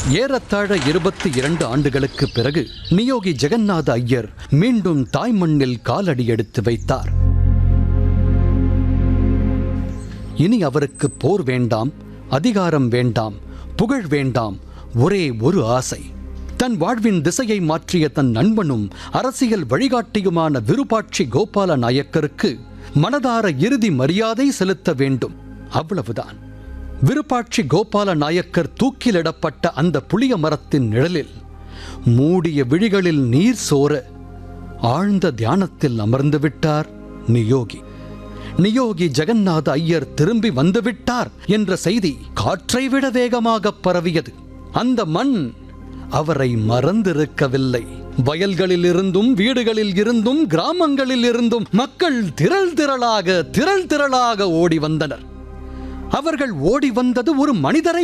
ஏறத்தாழ இருபத்தி இரண்டு ஆண்டுகளுக்கு பிறகு நியோகி ஜெகநாத ஐயர் மீண்டும் தாய்மண்ணில் காலடி எடுத்து வைத்தார் இனி அவருக்கு போர் வேண்டாம் அதிகாரம் வேண்டாம் புகழ் வேண்டாம் ஒரே ஒரு ஆசை தன் வாழ்வின் திசையை மாற்றிய தன் நண்பனும் அரசியல் வழிகாட்டியுமான விருப்பாட்சி கோபால நாயக்கருக்கு மனதார இறுதி மரியாதை செலுத்த வேண்டும் அவ்வளவுதான் விருப்பாட்சி கோபால நாயக்கர் தூக்கிலிடப்பட்ட அந்த புளிய மரத்தின் நிழலில் மூடிய விழிகளில் நீர் சோர ஆழ்ந்த தியானத்தில் அமர்ந்து விட்டார் நியோகி நியோகி ஜெகநாத ஐயர் திரும்பி வந்துவிட்டார் என்ற செய்தி காற்றை விட வேகமாக பரவியது அந்த மண் அவரை மறந்திருக்கவில்லை வயல்களில் இருந்தும் வீடுகளில் இருந்தும் கிராமங்களில் இருந்தும் மக்கள் திரள் திரளாக திரள் திரளாக ஓடி வந்தனர் அவர்கள் ஓடி வந்தது ஒரு மனிதரை